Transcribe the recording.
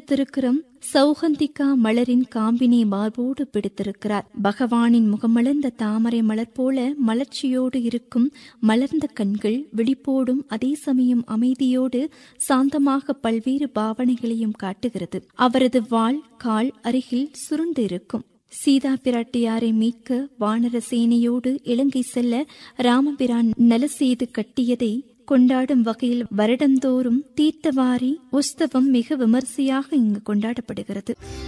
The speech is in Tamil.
பார்த்திருக்கிறோம் சௌகந்திகா மலரின் காம்பினை மார்போடு பிடித்திருக்கிறார் பகவானின் முகமலர்ந்த தாமரை மலர் போல மலர்ச்சியோடு இருக்கும் மலர்ந்த கண்கள் விழிப்போடும் அதே சமயம் அமைதியோடு சாந்தமாக பல்வேறு பாவனைகளையும் காட்டுகிறது அவரது வாள் கால் அருகில் சுருண்டு இருக்கும் சீதா பிராட்டியாரை மீட்க வானர சேனையோடு இலங்கை செல்ல ராமபிரான் நல செய்து கட்டியதை கொண்டாடும் வகையில் வருடந்தோறும் தீர்த்தவாரி உற்சவம் மிக விமர்சையாக இங்கு கொண்டாடப்படுகிறது